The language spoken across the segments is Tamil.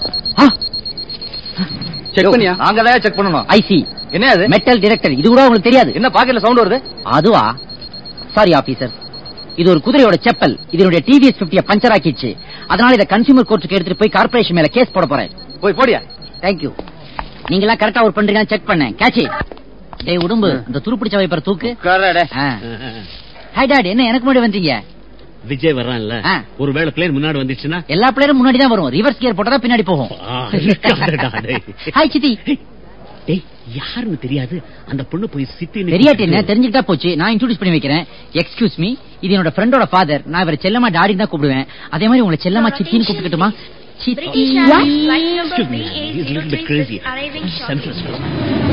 செக் பண்ணியா நாங்க தான் செக் பண்ணணும் ஐசி என்ன அது மெட்டல் டிடெக்டர் இது கூட உங்களுக்கு தெரியாது என்ன பாக்கெட்ல சவுண்ட் வருது அதுவா சாரி ஆபீசர் இது ஒரு குதிரையோட செப்பல் இதனுடைய டிவிஎஸ் பிப்டிய பஞ்சர் ஆக்கிடுச்சு அதனால இதை கன்சியூமர் கோர்ட்டுக்கு எடுத்துட்டு போய் கார்பரேஷன் மேல கேஸ் போட போறேன் போய் போடியா தேங்க்யூ நீங்க எல்லாம் கரெக்டா ஒர்க் பண்றீங்கன்னு செக் பண்ணேன் கேட்சி டேய் உடம்பு இந்த துருப்பிடிச்ச வைப்பர் தூக்கு ஹாய் டாட் என்ன எனக்கு முன்னாடி வந்தீங்க விஜய் வர்றான்ல ஆ. ஒருவேளை பிளேன் முன்னாடி வந்துச்சுன்னா எல்லா பிளேயரும் முன்னாடி தான் வரும் ரிவர்ஸ் கியர் போட்டா தான் பின்னாடி போகும் ஆ, இருக்காதடா, டேய். ஹாய் சித்தி டேய் யாருன்னு தெரியாது அந்த பொண்ணு போய் சித்தி தெரியாட்டி என்ன தெரிஞ்சுக்கிட்டா போச்சு நான் இன்ட்ரோடியூஸ் பண்ணி வைக்கிறேன் எக்ஸ்கியூஸ் மீ இது என்னோட ஃப்ரெண்டோட ஃபாதர் நான் இவரை செல்லமா டாடி தான் கூப்பிடுவேன் அதே மாதிரி உங்களை செல்லமா சித்தின்னு கூப்பிட்டுட்டுமா சித்தி Excuse me, he's a little bit crazy. Senseless fellow.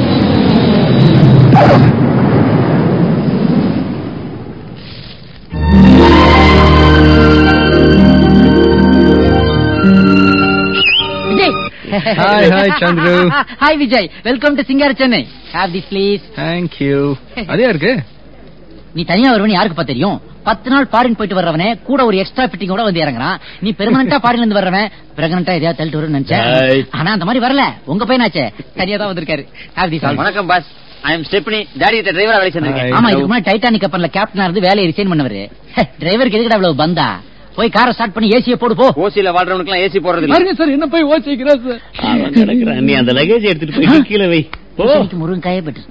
Vijay Hi, hi, Chandru. Hi Vijay welcome to சிங்கார Chennai have this please thank you அதே இருக்கு நீ தனியா வருவனு யாருக்குப்பா தெரியும் பத்து நாள் ஃபாரின் போயிட்டு வர்றவனே கூட ஒரு எக்ஸ்ட்ரா ஃபிட்டிங்கோட வந்து இறங்குறான் நீ பெர்மனண்டா ஃபாரின்ல இருந்து வர்றவன் பிரெக்னண்டா எதையா தள்ளிட்டு வரும்னு நினைச்சேன் Right. ஆனா அந்த மாதிரி வரல உங்க பையனாச்சே தனியா தான் வந்திருக்காரு ஹேவ் திஸ் வணக்கம் boss I am stepney daddy கிட்ட டிரைவரா வேலை செஞ்சிருக்கேன் ஆமா இதுக்கு முன்னாடி டைட்டானிக் கப்பல்ல கேப்டனா இருந்து வேலையை ரிசைன் பண்ணவரு டிரைவருக்கு எதுக்குடா இவ்வளவு பந்தா போய் காரை ஸ்டார்ட் பண்ணி ஏசிய போடு போ ஓசியில வாழ்றவனுக்கு எல்லாம் ஏசி போடுறது இல்ல சார் என்ன போய் ஓசிக்கிறேன் சார் அவன் கிடக்குறான். நீ அந்த லகேஜ் எடுத்துட்டு போய் கீழே வை போ முருங்காய பெற்று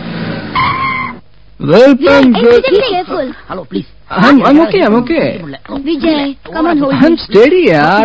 welcome Be careful. Hello please I'm, I'm okay, I'm okay. Vijay, come on, hold I'm me. steady, yaar.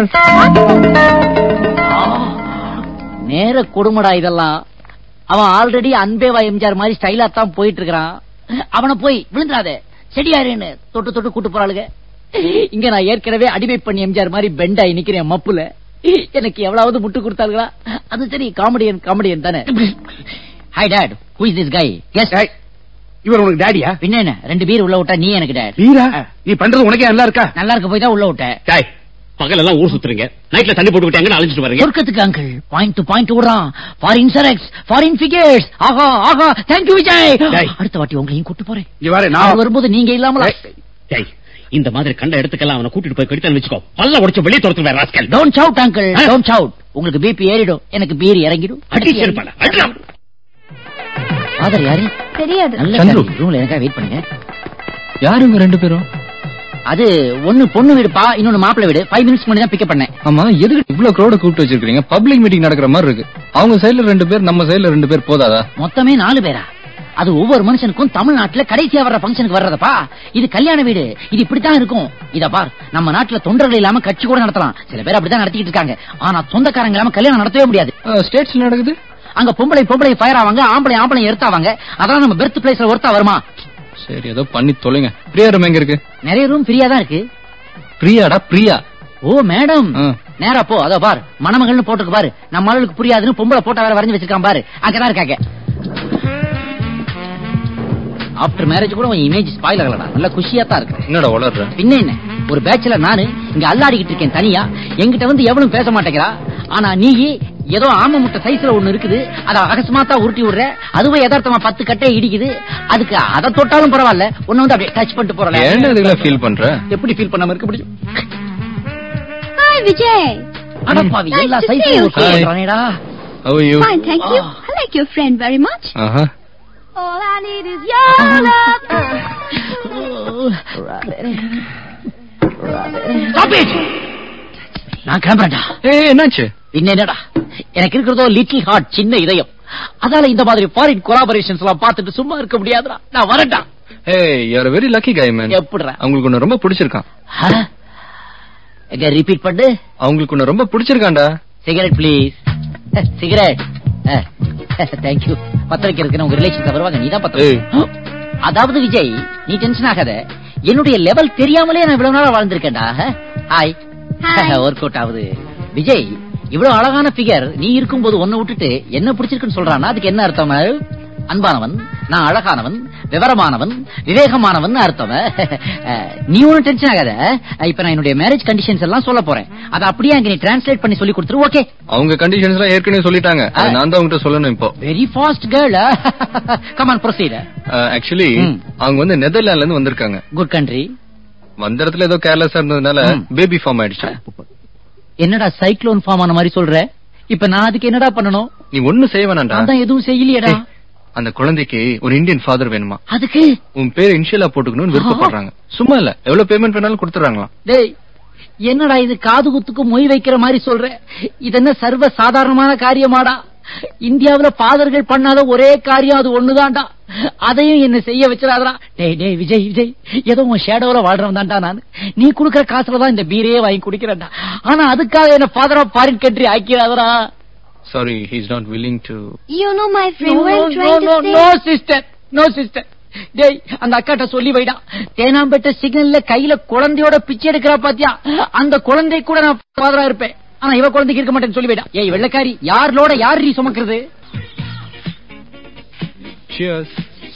நேர கொடுமடா இதெல்லாம் அவன் ஆல்ரெடி அன்பேவா எம்ஜிஆர் மாதிரி ஸ்டைலா தான் போயிட்டு இருக்கிறான் அவனை போய் விழுந்துடாத செடியாருன்னு தொட்டு தொட்டு கூட்டு போறாளுங்க இங்க நான் ஏற்கனவே அடிமை பண்ணி எம்ஜிஆர் மாதிரி பெண்டாய் நிக்கிறேன் மப்புல எனக்கு எவ்வளவு முட்டு கொடுத்தாங்களா அது சரி காமெடியன் காமெடியன் தானே hi dad who is this guy yes இவர் உனக்கு டாடியா பின்ன என்ன ரெண்டு பேர் உள்ள விட்டா நீ எனக்கு டாட் வீரா நீ பண்றது உனக்கே நல்லா இருக்கா நல்லா இருக்க போய் தான் உள்ள விட்டேன் டேய் பகல் எல்லாம் ஊர் சுத்துறீங்க நைட்ல தண்ணி போட்டு விட்டாங்கன்னு அழைச்சிட்டு வரீங்க சொர்க்கத்துக்கு அங்கிள் பாயிண்ட் டு பாயிண்ட் விடுறான் ஃபாரின் சரக்ஸ் ஃபாரின் ஃபிகர்ஸ் ஆஹா ஆஹா தேங்க்யூ விஜய் டேய். அடுத்த வாட்டி உங்களையும் கூட்டு போறேன் இங்க பாரு நான் நான் வரும்போது நீங்க இல்லாமல டேய் இந்த மாதிரி கண்ட இடத்துக்கெல்லாம் அவனை கூட்டிட்டு போய் கடித்தான் வச்சுக்கோ பல்ல உடைச்சு வெளியே துரத்துவேன் rascal don't shout uncle ah. Don't shout உங்களுக்கு பிபி ஏறிடும் எனக்கு பீர் இறங்கிடும் அடிச்சு இருப்பான அடிக்கலாம் ஃபாதர் யாரு தெரியாது நல்ல சந்துரு. ரூம்ல எனக்கா வெயிட் பண்ணுங்க யாரு இவங்க ரெண்டு பேரும் அது ஒண்ணு பொண்ணு வீடுப்பா இன்னொன்னு மாப்பிள்ளை வீடு ஃபைவ் மினிட்ஸ் முன்னாடி தான் பிக்கப் பண்ணேன் ஆமா எதுக்கு இவ்வளவு crowd கூப்பிட்டு வச்சிருக்கீங்க பப்ளிக் மீட்டிங் நடக்கிற மாதிரி இருக்கு அவங்க சைடுல ரெண்டு பேர் நம்ம சைடுல ரெண்டு பேர் போதாதா மொத்தமே நாலு பேரா அது ஒவ்வொரு மனுஷனுக்கும் தமிழ்நாட்டுல கடைசியா வர்ற ஃபங்க்ஷனுக்கு வர்றதப்பா இது கல்யாண வீடு இது இப்படித்தான் இருக்கும் இத பார் நம்ம நாட்டுல தொண்டர்கள் இல்லாம கட்சி கூட நடத்தலாம் சில பேர் அப்படித்தான் நடத்திட்டு இருக்காங்க ஆனா சொந்தக்காரங்க இல்லாம கல்யாணம் நடத்தவே முடியாது ஸ்டேட்ஸ்ல நடக்குது அங்க பொம்பளை பொம்பளை ஃபயர் ஆவாங்க ஆம்பளை ஆம்பளை எடுத்தாவாங்க அதெல்லாம் நம்ம பெர்த் பிளேஸ்ல ஒருத்தா வருமா சரி ஏதோ பண்ணி தொலைங்க பிரியா ரூம் எங்க இருக்கு நிறைய ரூம் ஃப்ரீயா தான் இருக்கு பிரியாடா பிரியா ஓ மேடம் ஆ. நேரா போ அதோ பார் மணமகள்னு போட்டுக்கு பாரு நம்ம ஆளுக்கு புரியாதுன்னு பொம்பளை போட்டோ வேற வரைஞ்சு வச்சிருக்கான் பாரு அங்கதான் இருக்காங்க ஆஃப்டர் மேரேஜ் கூட உன் இமேஜ் ஸ்பாயில் ஆகலடா நல்ல குஷியா தான் இருக்கு என்னடா வளர்ற பின்ன என்ன ஒரு பேச்சுலர் நானு இங்க அல்லாடிக்கிட்டு இருக்கேன் தனியா என்கிட்ட வந்து எவனும் பேச மாட்டேங்கிறா ஆனா நீ ஏதோ ஆம முட்டை சைஸ்ல ஒண்ணு இருக்குது அத அகஸ்மாத்தா உருட்டி விடுற அதுவே யதார்த்தமா பத்து கட்டை இடிக்குது அதுக்கு அதை தொட்டாலும் பரவாயில்ல ஒண்ணு வந்து அப்படியே டச் பண்ணிட்டு போறல ஏன்டா இதுல ஃபீல் பண்ற எப்படி ஃபீல் பண்ணாம இருக்க முடியும் Hi, Vijay. அடப்பாவி Nice எல்லா to see சைஸ்லயும் you. ஒட்டி சொல்றானேடா How are you? Fine, thank you. I like your friend very much. Aha All I need is your love. Stop it! நான் கிளம்புறேன்டா ஏய் என்னாச்சு பின்ன என்னடா எனக்கு இருக்கிறதோ லிட்டில் ஹார்ட் சின்ன இதயம் அதால இந்த மாதிரி ஃபாரின் கொலாபரேஷன்ஸ் எல்லாம் பார்த்துட்டு சும்மா இருக்க முடியாதுடா நான் வரேன்டா ஏய் you are very lucky guy man எப்படிடா அவங்களுக்கு உன்னை ரொம்ப பிடிச்சிருக்கான் ஆ? எங்க ரிப்பீட் பண்ணு அவங்களுக்கு உன்னை ரொம்ப பிடிச்சிருக்கான்டா சிகரெட் ப்ளீஸ் சிகரெட் தேங்க்யூ பத்த வைக்கிறதுக்கு உங்க ரிலேஷன்ஸ் வருவாங்க நீ தான் பத்த ஏய். அதாவது விஜய் நீ டென்ஷன் ஆகாத என்னுடைய லெவல் தெரியாமலே நான் இவ்வளவு நாளா வாழ்ந்திருக்கேன்டா ஹாய் Hi. ஒர்க் அவுட் ஆகுது விஜய் இவ்வளவு அழகான ஃபிகர் நீ இருக்கும்போது ஒன்ன விட்டுட்டு என்ன பிடிச்சிருக்குன்னு சொல்றானா அதுக்கு என்ன அர்த்தம் அன்பானவன் நான் அழகானவன் விவரமானவன் விவேகமானவன் அர்த்தம் அஹ், நீ ஒன்னும் டென்ஷன் ஆகாத அஹ், இப்ப நான் என்னுடைய மேரேஜ் கண்டிஷன்ஸ் எல்லாம் சொல்ல போறேன் அதை அப்படியே அங்க நீ டிரான்ஸ்லேட் பண்ணி சொல்லி கொடுத்துரு ஓகே அவங்க கண்டிஷன்ஸ் எல்லாம் ஏற்கனவே சொல்லிட்டாங்க அதை ஆ. நான் தான் உங்ககிட்ட சொல்லணும் இப்போ very fast girl come on proceed actually hmm. அவங்க வந்து நெதர்லாண்ட்ல இருந்து வந்திருக்காங்க குட் கண்ட்ரி வந்த இடத்துல ஏதோ கேர்லெஸ்ஸா இருந்ததுனால ம். பேபி ஃபார்ம் ஆயிடுச்சு என்னடா சைக்ளோன் ஃபார்ம் ஆன மாதிரி சொல்ற இப்ப நான் அதுக்கு என்னடா பண்ணணும் நீ ஒண்ணு செய்ய வேணாம்டா நான் தான் எதுவும் செய்யலையேடா ஏய், அந்த குழந்தைக்கு ஒரு இந்தியன் ஃபாதர் வேணுமா அதுக்கு உன் பேர் இனிஷியலா போட்டுக்கணும்னு விருப்பப்படுறாங்க சும்மா இல்ல எவ்வளவு பேமெண்ட் வேணாலும் கொடுத்துறாங்களாம் டேய் என்னடா இது காது குத்துக்கு மொய் வைக்கிற மாதிரி சொல்ற இது என்ன சர்வ சாதாரணமான காரியமாடா இந்தியாவுல ஃபாதர்கள் பண்ணாத ஒரே காரியம் அது ஒண்ணுதான்டா அதையும் என்ன செய்ய வச்சிடாதடா டேய் டேய் விஜய் விஜய் ஏதோ உன் ஷேடோல வாழ்றவன் தான்டா நான் நீ குடுக்கற காசுல தான் இந்த பீரையே வாங்கி குடிக்கிறேன்டா ஆனா அதுக்காக என்ன ஃபாதர் ஆஃப் ஃபாரின் கண்ட்ரி ஆக்கிறாதடா sorry he's not willing to You know my friend No, what no, I'm trying no, to say. no, sister. No, sister. டேய் அந்த அக்காட்ட சொல்லி வைடா தேனாம்பேட்டை சிக்னல்ல கையில குழந்தையோட பிச்சை எடுக்கிறா பாத்தியா அந்த குழந்தை கூட நான் ஃபாதரா இருப்பேன் ஆனா இவ குழந்தைக்கு இருக்க மாட்டேன்னு சொல்லி வைடா ஏய் வெள்ளக்காரி யாரோட யார் நீ சுமக்கிறது cheers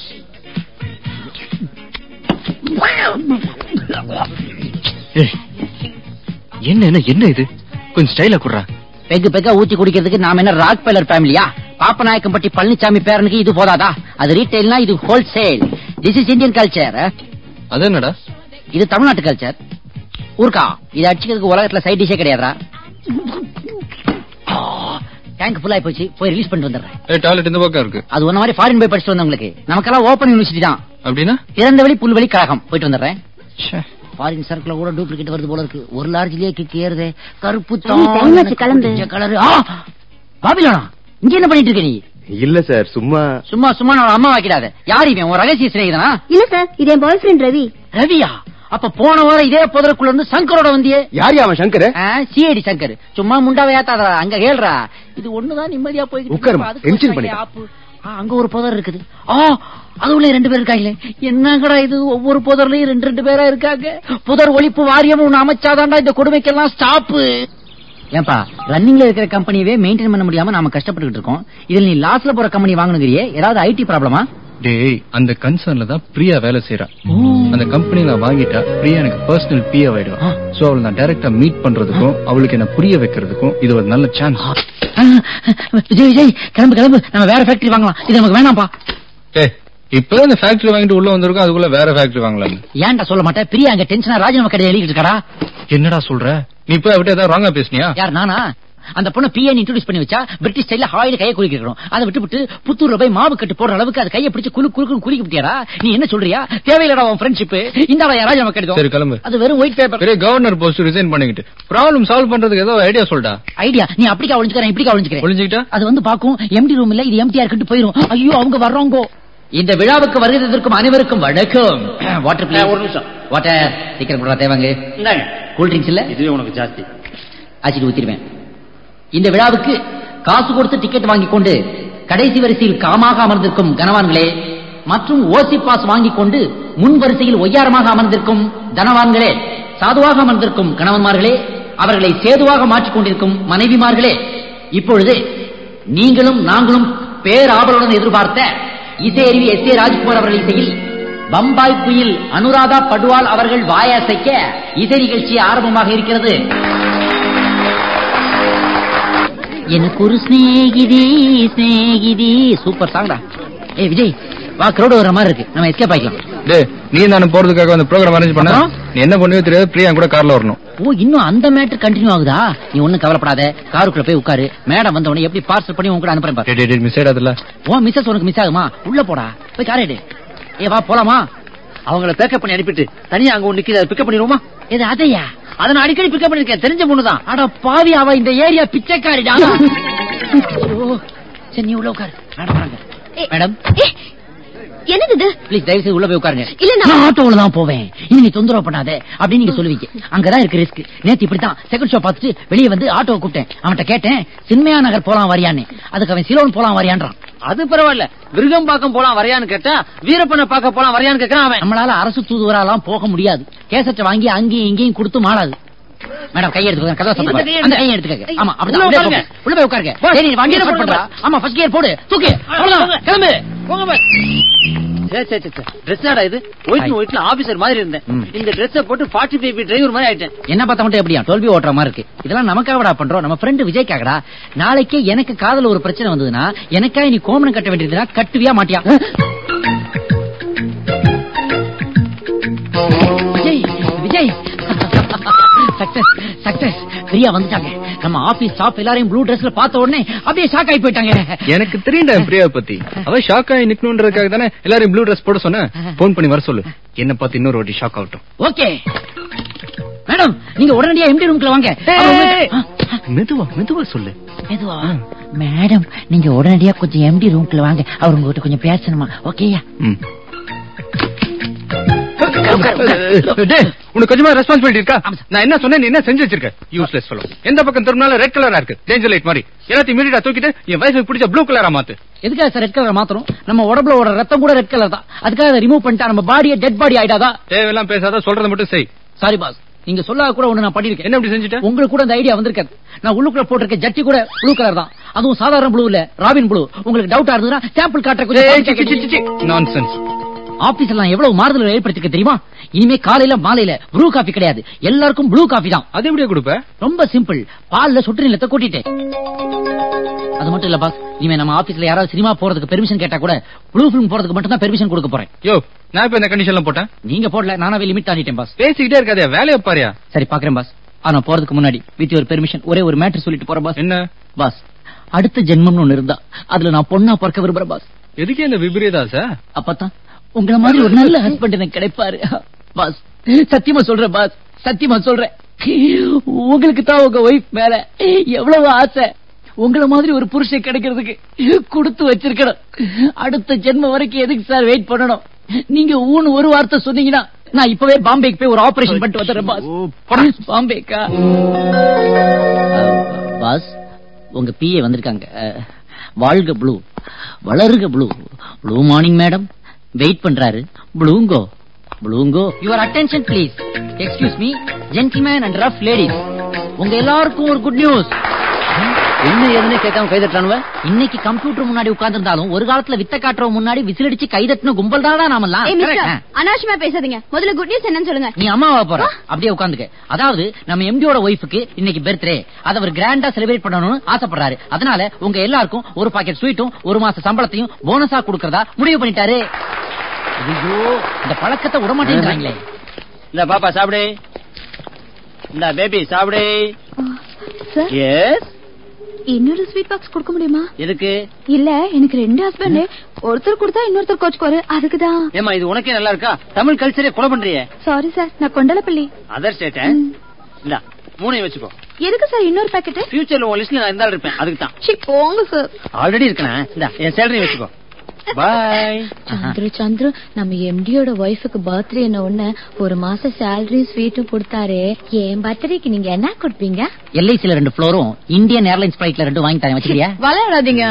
ஏய், என்ன என்ன என்ன இது கொஞ்சம் ஸ்டைலா குடுறா பெக்கு பெக்கா ஊத்தி குடிக்கிறதுக்கு நாம என்ன ராக் பெல்லர் ஃபேமிலியா பாப்பநாயக்கம்பட்டி பழனிசாமி பேரனுக்கு இது போதாதா அது ரீட்டைல்னா இது wholesale this is Indian culture அது என்னடா இது தமிழ்நாட்டு கல்ச்சர் ஊர்க்கா இதை அடிச்சுக்கிறதுக்கு உலகத்துல சைட் டிஷே கிடையாதா டேங்க் ஃபுல்லா போச்சு போய் ரிலீஸ் பண்ணிட்டு வந்துடுறேன் ஏ டாய்லெட் இந்த பக்கம் இருக்கு அது ஒன்ன மாதிரி ஃபாரின் போய் படிச்சுட்டு வந்தவங்களுக்கு நமக்கெல்லாம் ஓபன் யூனிவர்சிட்டி தான் அப்படின்னா திறந்தவெளி புல்வெளி கழகம் போயிட்டு வந்துடுறேன் ச்சே. ஃபாரின் சர்க்கிள் கூட டூப்ளிகேட் வருது போல இருக்கு ஒரு லார்ஜ்லயே கிக் ஏறுதே கருப்பு சரி, time ஆச்சு, கிளம்பு. கலரு பாபிலானா இங்க என்ன பண்ணிட்டு இருக்க நீ இல்ல சார் சும்மா சும்மா சும்மா நான் அம்மா வாக்கிடாத யார் இவன் உன் ரகசிய சிநேகிதனா இல்ல சார் இது என் பாய் ஃப்ரெண்ட் ரவி ரவியா அப்ப போன வாரம் இதே புதருக்குள்ள இருந்து சங்கரோட வந்தியே யார் அவன் சங்கர் சிஐடி சங்கர் சும்மா முண்டாவை ஏத்தாதடா அங்க கேள்றா இது ஒண்ணுதான் நிம்மதியா போய்கிட்டு உட்காருமா, இருக்கு. அதுக்கு tension வச்சாங்களே பண்ணிக்க. ஆப்பு. ஆ, அங்க ஒரு புதர் இருக்குது ஆ அது உள்ள ரெண்டு பேர் இருக்காங்களே என்னங்கடா இது ஒவ்வொரு புதர்லயும் ரெண்டு ரெண்டு பேரா இருக்காங்க புதர் ஒழிப்பு வாரியம் ஒண்ணு அமைச்சாதான்டா இந்த கொடுமைக்கெல்லாம் ஸ்டாப்பு ஏன்பா ரன்னிங்ல இருக்கிற கம்பெனியவே மெயின்டைன் பண்ண முடியாம நாம கஷ்டப்பட்டுக்கிட்டு இருக்கோம் இதுல நீ லாஸ்ல போற கம்பெனி வாங்கணுங்கிறியே ஏதாவது ஐடி ப்ராப்ளமா டேய் அந்த கன்சர்ன்ல தான் பிரியா வேலை செய்யறா அந்த கம்பெனி நான் வாங்கிட்டா பிரியா எனக்கு பர்சனல் பி ஆயிடுவா ஆ. சோ அவளை நான் டைரக்டா மீட் பண்றதுக்கும் அவளுக்கு என்ன புரிய வைக்கிறதுக்கும் இது ஒரு நல்ல சான்ஸ் விஜய் விஜய் கிளம்பு கிளம்பு நம்ம வேற ஃபேக்டரி வாங்கலாம் இது நமக்கு வேணாம்ப்பா ஏய் இப்பதான் இந்த ஃபேக்டரி வாங்கிட்டு உள்ள வந்திருக்கோம் அதுக்குள்ள வேற ஃபேக்டரி வாங்கலாம் ஏன்டா சொல்ல மாட்டேன் பிரியா அங்க டென்ஷனா ராஜினாமா கடையை எழுதிட்டு இருக்காடா என்னடா சொல்ற நீ போய் விட்டு ஏதாவது ராங்கா பேசுனியா யார் நானா அந்த பொண்ணு பிஏ இன்ட்ரோடியூஸ் பண்ணி வச்சா பிரிட்டிஷ் ஸ்டைல ஹாயில கையை குளிக்கணும் அதை விட்டு விட்டு புத்தூர்ல போய் மாவு கட்டு போடுற அளவுக்கு அது கையை பிடிச்சு குளு குலுக்கு குளிக்க விட்டியாடா நீ என்ன சொல்றியா தேவையில்லடா உன் ஃப்ரெண்ட்ஷிப் இந்த ராஜாமா சரி கடிதம் கிளம்பு அது வெறும் ஒயிட் பேப்பர் பெரிய கவர்னர் போஸ்ட் ரிசைன் பண்ணிக்கிட்டு ப்ராப்ளம் சால்வ் பண்றதுக்கு ஏதோ ஐடியா சொல்டா ஐடியா நீ அப்படிக்கா ஒளிஞ்சுக்கிறேன் இப்படிக்கா ஒளிஞ்சுக்கிறேன் ஒளிஞ்சுக்கிட்டா அது வந்து பாக்கும் எம்டி ரூம் இல்ல இது எம்டிஆர் இருக்கட்டு போயிரும் ஐயோ அவங்க வர்றோங்கோ இந்த விழாவுக்கு வருகிறதற்கும் அனைவருக்கும் வணக்கம் வாட்டர் பிளே ஒரு நிமிஷம். வாட்டர் சீக்கிரம் போடுறா தேவாங்க இந்தாங்க கூல் ட்ரிங்க்ஸ் இல்ல இதுவே உனக்கு ஜாஸ்தி ஆச்சிட்டு ஊத்திடுவேன் இந்த விழாவுக்கு காசு கொடுத்து டிக்கெட் வாங்கிக் கொண்டு கடைசி வரிசையில் காமாக அமர்ந்திருக்கும் கனவான்களே மற்றும் ஓசி பாஸ் வாங்கிக் கொண்டு முன் வரிசையில் ஒய்யாரமாக அமர்ந்திருக்கும் தனவான்களே சாதுவாக அமர்ந்திருக்கும் கணவன்மார்களே அவர்களை சேதுவாக மாற்றிக் கொண்டிருக்கும் மனைவிமார்களே இப்பொழுது நீங்களும் நாங்களும் பேராவலுடன் எதிர்பார்த்த இசையறிவி எஸ் ஏ ராஜ்குமார் அவர்கள் இசையில் பம்பாய் புயல் அனுராதா படுவால் அவர்கள் வாயசைக்க இசை நிகழ்ச்சி ஆரம்பமாக இருக்கிறது எனக்கு ஒரு சிநேகிதி சிநேகிதி சூப்பர் சாங்டா ஏய் விஜய் வா crowd வர மாதிரி இருக்கு நம்ம எஸ்கேப் ஆயிக்கலாம் டேய் நீ தானே போறதுக்காக அந்த ப்ரோக்ராம் அரேஞ்ச் பண்ண அப்புறம்? நீ என்ன பண்ணுவே தெரியாது பிரியா கூட கார்ல வரணும் ஓ இன்னும் அந்த மேட்டர் கண்டினியூ ஆகுதா நீ ஒண்ணும் கவலைப்படாத காருக்குள்ள போய் உட்காரு மேடம் வந்த உடனே எப்படி பார்சல் பண்ணி உங்க கூட அனுப்புறேன் பாரு டேய், டேய், டேய், மிஸ் ஆயிடாதுல்ல ஓ மிஸ்ஸஸ் உனக்கு மிஸ் ஆகுமா உள்ள போடா போய் கார் எடு ஏ வா போலாமா அவங்கள பேக்கப் பண்ணி அனுப்பிட்டு தனியா அங்க ஒண்ணு நிக்குது அதை பிக்கப் பண்ணிடுவோமா இது அதையா அதை நான் அடிக்கடி பிக்கப் பண்ணிருக்கேன் தெரிஞ்ச பொண்ணுதான் அட பாவி அவ இந்த ஏரியா பிச்சைக்காரிடா ஐயோ, சரி நீ உள்ள உட்காரு மேடம் வராங்க ஏ- மேடம் ஏ, என்னது இது ப்ளீஸ் தயவு செய்து உள்ள போய் உட்காருங்க இல்ல, நான்- நான் ஆட்டோல தான் போவேன் இனி நீ தொந்தரவு பண்ணாத அப்படின்னு நீங்க சொல்லுவீங்க அங்கதான் இருக்கு ரிஸ்க் நேத்து இப்படித்தான் செகண்ட் ஷோ பார்த்துட்டு வெளியே வந்து ஆட்டோவை கூப்பிட்டேன் அவன்கிட்ட கேட்டேன் சின்மயா நகர் போலாம் வரியான்னு அதுக்கு அவன் சிலோன் போலாம் வரியான்றான் அது பரவாயில்ல விருகம் பார்க்க போலாம் வரையான்னு கேட்டா வீரப்பனை பார்க்க போலாம் வரையான்னு கேட்கறான் அவன் நம்மளால அரசு தூதுவராலாம் போக முடியாது கேசட்டை வாங்கி அங்கேயும் இங்கேயும் கொடுத்து மாளாது மேடம் கை எடுத்துக்கோங்க கதவை இந்த சாப்பிடுங்க கையை அந்த கையை எடுத்துக்கங்க ஆமா அப்படிதான் உள்ள உள்ளே உட்காருங்க. போங்க. உள்ள போய் உட்காருங்க போ. சரி வண்டியில கீழே ஸ்டார்ட் பண்றா போடுங்க. ஆமா ஃபர்ஸ்ட் கியர் போடு தூக்கு அவ்வளவுதான் கிளம்பு போங்க பாய் சே சே சே ட்ரெஸ் ஆடா இது ஒயிட் ஒயிட்ல ஆபீசர் மாதிரி இருந்தேன் ம். இந்த ட்ரெஸ்ஸ போட்டு ஃபார்ட்டி ஃபைவ் டிரைவர் மாதிரி ஆயிட்டேன் என்ன பார்த்தா மட்டும் எப்படியா டோல்பி ஓட்டுற மாதிரி இருக்கு இதெல்லாம் நமக்காகடா பண்றோம் நம்ம ஃப்ரெண்டு விஜய்க்காகடா நாளைக்கே எனக்கு காதல ஒரு பிரச்சனை வந்ததுன்னா எனக்கா நீ கோமணம் கட்ட வேண்டியதுன்னா கட்டுவியா மாட்டியா விஜய் விஜய் சக்சஸ் சக்சஸ் பிரியா வந்துட்டாங்க நம்ம ஆபீஸ் ஸ்டாஃப் எல்லாரையும் ப்ளூ ட்ரெஸ்ல பார்த்த உடனே அப்படியே ஷாக் ஆகி போயிட்டாங்க எனக்கு தெரியும்டா என் பிரியாவை பத்தி அவ ஷாக் ஆகி நிக்கணும்ன்றதுக்காக தானே எல்லாரும் ப்ளூ ட்ரெஸ் போட சொன்னேன் போன் பண்ணி வர சொல்லு என்ன பார்த்து இன்னொரு வாட்டி ஷாக் ஆகட்டும் ஓகே மேடம் நீங்க உடனடியா எம்டி ரூம்க்குள்ள வாங்க அவர் உங்களுக்கு- ஆ, மெதுவா மெதுவா சொல்லு மெதுவா மேடம் நீங்க உடனடியா கொஞ்சம் எம்டி ரூம்க்குள்ள வாங்க அவர் உங்ககிட்ட கொஞ்சம் பேசணுமா ஓகேயா ம். டேய், உனக்கு கொஞ்சமா ரெஸ்பான்சிபிலிட்டி இருக்கா ஆமா சார். நான் என்ன சொன்னேன் நீ என்ன செஞ்சு வச்சிருக்க யூஸ்லெஸ் சொல்லும் எந்த பக்கம் திரும்பினாலும் ரெட் கலரா இருக்கு டேஞ்சர் லைட் மாதிரி எல்லாத்தையும் இமீடியட்டா தூக்கிட்டு என் வயசுக்கு பிடிச்ச ப்ளூ கலரா மாத்து எதுக்காக சார் ரெட் கலர் மாத்திரம் நம்ம உடம்புல ஓட ரத்தம் கூட ரெட் கலர் தான் அதுக்காக அதை ரிமூவ் பண்ணிட்டா நம்ம பாடியை டெட் பாடி ஆயிடாதா தேவையெல்லாம் பேசாத சொல்றத மட்டும் செய் சாரி பாஸ் நீங்க சொல்லாத கூட ஒண்ணு நான் பண்ணிருக்கேன் என்ன இப்படி செஞ்சுட்ட உங்களுக்கு கூட அந்த ஐடியா வந்திருக்காது நான் உள்ளுக்குள்ள போட்டிருக்க ஜட்டி கூட ப்ளூ கலர் தான் அதுவும் சாதாரண ப்ளூ இல்ல ராபின் ப்ளூ உங்களுக்கு டவுட்டா இருந்ததுன்னா சாம்பிள் காட்டுற நான்சென்ஸ் ஆபீஸ்ல நான் எவ்வளவு மாறுதல் ஏற்படுத்திருக்க தெரியுமா இனிமே காலையில மாலையில ப்ளூ காஃபி கிடையாது எல்லாருக்கும் ப்ளூ காஃபி தான் அது எப்படியா கொடுப்ப ரொம்ப சிம்பிள் பால்ல சொட்டு நிலத்தை கூட்டிட்டேன் அது மட்டும் இல்ல பாஸ் இனிமே நம்ம ஆபீஸ்ல யாராவது சினிமா போறதுக்கு பெர்மிஷன் கேட்டா கூட ப்ளூ ஃபிலிம் போறதுக்கு மட்டும் தான் பெர்மிஷன் கொடுக்க போறேன் யோ நான் இப்ப இந்த கண்டிஷன்ல போட்டேன் நீங்க போடல நானாவே லிமிட் தாண்டிட்டேன் பாஸ் பேசிக்கிட்டே இருக்காதே வேலையை பாரியா சரி பாக்குறேன் பாஸ் ஆனா போறதுக்கு முன்னாடி வித் ஒரு பெர்மிஷன் ஒரே ஒரு மேட்டர் சொல்லிட்டு போறேன் பாஸ் என்ன பாஸ் அடுத்த ஜென்மம்னு ஒண்ணு இருந்தா அதுல நான் பொண்ணா பிறக்க விரும்புறேன் பாஸ் எதுக்கே இந்த விபரீதாசா அப்பதான் உங்கள மாதிரி ஒரு நல்ல ஹஸ்பண்ட் எனக்கு கிடைப்பாரு பாஸ் சத்தியமா சொல்றேன் பாஸ் சத்தியமா சொல்றேன் உங்களுக்கு தான் உங்க ஒய்ஃப் மேல எவ்வளவு ஆசை உங்கள மாதிரி ஒரு புருஷன் கிடைக்கிறதுக்கு கொடுத்து வச்சிருக்கணும் அடுத்த ஜென்மம் வரைக்கும் எதுக்கு சார் வெயிட் பண்ணணும் நீங்க ஊன்னு ஒரு வார்த்தை சொன்னீங்கன்னா நான் இப்பவே பாம்பேக்கு போய் ஒரு ஆபரேஷன் பண்ணிட்டு வந்துடுறேன் பாஸ் பாம்பேக்கா பாஸ் உங்க பிஏ வந்திருக்காங்க அஹ், வாழ்க ப்ளூ வளருக blue blue morning madam wait பண்றாரு ப்ளூங்கோ ப்ளூங்கோ your attention please excuse me gentlemen and rough ladies உங்க எல்லாருக்கும் ஒரு குட் நியூஸ் என்ன எதுன்னு கேட்காம கைதட்டானுவ இன்னைக்கு கம்ப்யூட்டர் முன்னாடி உட்கார்ந்திருந்தாலும் ஒரு காலத்துல வித்த காட்டுறவங்க முன்னாடி விசிலடிச்சு கைதட்டின கும்பல் தான் நாமெல்லாம் ஏய் மிஸ்டர் Correct? ஆ. அனாவசியமா பேசாதீங்க முதல்ல குட் நியூஸ் என்னன்னு சொல்லுங்க நீ அம்மாவா போற அப்படியே உட்காந்துக்க அதாவது நம்ம எம்டியோட ஒய்ஃபுக்கு இன்னைக்கு பர்த்டே அதை அவர் கிராண்டா செலிப்ரேட் பண்ணணும்னு ஆசைப்படுறாரு அதனால உங்க எல்லாருக்கும் ஒரு பாக்கெட் ஸ்வீட்டும் ஒரு மாச சம்பளத்தையும் போனஸா கொடுக்கறதா முடிவு பண்ணிட்டாரு ஐயோ இந்த பழக்கத்தை விட மாட்டேங்கிறாங்களே இந்த பாப்பா சாப்பிடு இந்த பேபி சாப்பிடு சார் எஸ் இன்னொரு ஸ்வீட் பாக்ஸ் கொடுக்க முடியுமா எதுக்கு இல்ல எனக்கு ரெண்டு ஹஸ்பண்ட் ஒருத்தர் கொடுத்தா இன்னொருத்தர் கோச்சுக்குவாரு அதுக்குதான் ஏமா இது உனக்கே நல்லா இருக்கா தமிழ் கல்ச்சரே கொலை பண்றியே சாரி சார் நான் கொண்டலப்பள்ளி அதர் ஸ்டேட் இந்த மூணையும் வச்சுக்கோ எதுக்கு சார் இன்னொரு பாக்கெட் ஃபியூச்சர்ல உன் லிஸ்ட்ல நான் இருந்தாலும் இருப்பேன் அதுக்கு தான் சி போங்க சார் ஆல்ரெடி இருக்கேன் இந்த என் சேலரி வச்சுக்கோ பாய் சந்துரு சந்துரு நம்ம எம்டியோட ஒய்ஃபுக்கு பர்த்டே என்ன ஒண்ணு ஒரு மாசம் சேலரி ஸ்வீட்டும் கொடுத்தாரு என் பர்த்டேக்கு நீங்க என்ன கொடுப்பீங்க எல்ஐசில ரெண்டு ஃப்ளோரும் இந்தியன் ஏர்லைன்ஸ் பிளைட்ல ரெண்டு வாங்கி தரேன் வச்சுக்கிறியா விளையாடாதீங்க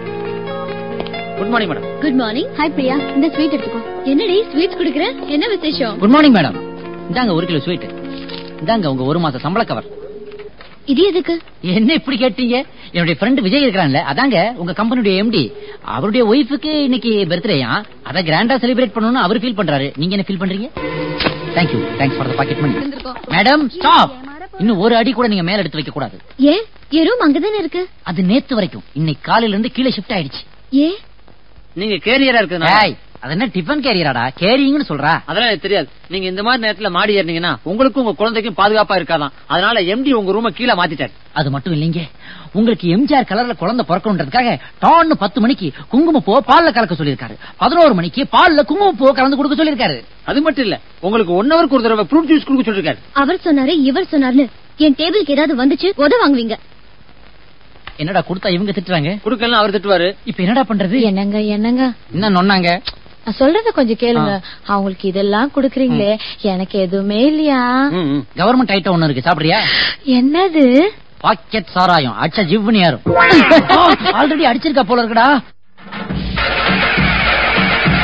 good morning madam good morning hi Priya இந்த ஸ்வீட் எடுத்துக்கோ என்னடி ஸ்வீட்ஸ் குடுக்குற என்ன விசேஷம் குட் மார்னிங் மேடம் இந்தாங்க ஒரு கிலோ ஸ்வீட் இந்தாங்க உங்க ஒரு மாச சம்பள கவர் இது எதுக்கு என்ன இப்படி கேட்டீங்க என்னுடைய ஃப்ரெண்ட் விஜய் இருக்கான்ல அதாங்க உங்க கம்பெனியுடைய எம்டி அவருடைய ஒய்ஃபுக்கு இன்னைக்கு பர்த்டேயா அத கிராண்டா செலிப்ரேட் பண்ணணும்னு அவர் ஃபீல் பண்றாரு நீங்க என்ன ஃபீல் பண்றீங்க thank you thanks for the pocket money madam stop இன்னும் ஒரு அடி கூட நீங்க மேல எடுத்து வைக்க கூடாது ஏன் என் ரூம் அங்கதானே இருக்கு அது நேத்து வரைக்கும் இன்னைக்கு காலையில இருந்து கீழே ஷிஃப்ட் ஆயிடுச்சு ஏன் நீங்க கேரியரா இருக்குதுனால ஏய், அது என்ன டிஃபன் கேரியராடா கேரிங்னு சொல்றா அதெல்லாம் எனக்கு தெரியாது நீங்க இந்த மாதிரி நேரத்துல மாடி ஏறினீங்கன்னா உங்களுக்கும் உங்க குழந்தைக்கும் பாதுகாப்பா இருக்காதான் அதனால எம்டி உங்க ரூம கீழே மாத்திட்டாரு அது மட்டும் இல்லைங்க உங்களுக்கு எம்ஜிஆர் கலர்ல குழந்தை பிறக்கணுன்றதுக்காக டான்னு பத்து மணிக்கு குங்குமப்பூ பால்ல கலக்க சொல்லியிருக்காரு பதினோரு மணிக்கு பால்ல குங்குமப்பூ கலந்து கொடுக்க சொல்லியிருக்காரு அது மட்டும் இல்ல உங்களுக்கு ஒன் ஹவருக்கு ஒரு தடவை ஃப்ரூட் ஜூஸ் கொடுக்க சொல்லிருக்காரு அவர் சொன்னாரு இவர் சொன்னார்னு என் டேபிளுக்கு ஏதாவது வந்துச்சு உத வாங்குவீங்க என்னடா கொடுத்தா இவங்க திட்டுறாங்க குடுக்கலாம் அவர் திட்டுவாரு இப்ப என்னடா பண்றது என்னங்க என்னங்க என்ன நொன்னாங்க நான் சொல்றத கொஞ்சம் கேளுங்க அவங்களுக்கு இதெல்லாம் குடுக்குறீங்களே எனக்கு எதுவுமே இல்லையா ம், ம். கவர்மெண்ட் ஐட்டம் ஒண்ணு இருக்கு சாப்பிடுறியா என்னது பாக்கெட் சாராயம் அடிச்சா ஜிவ்னு யாரும் ஆல்ரெடி அடிச்சிருக்கா போல இருக்குடா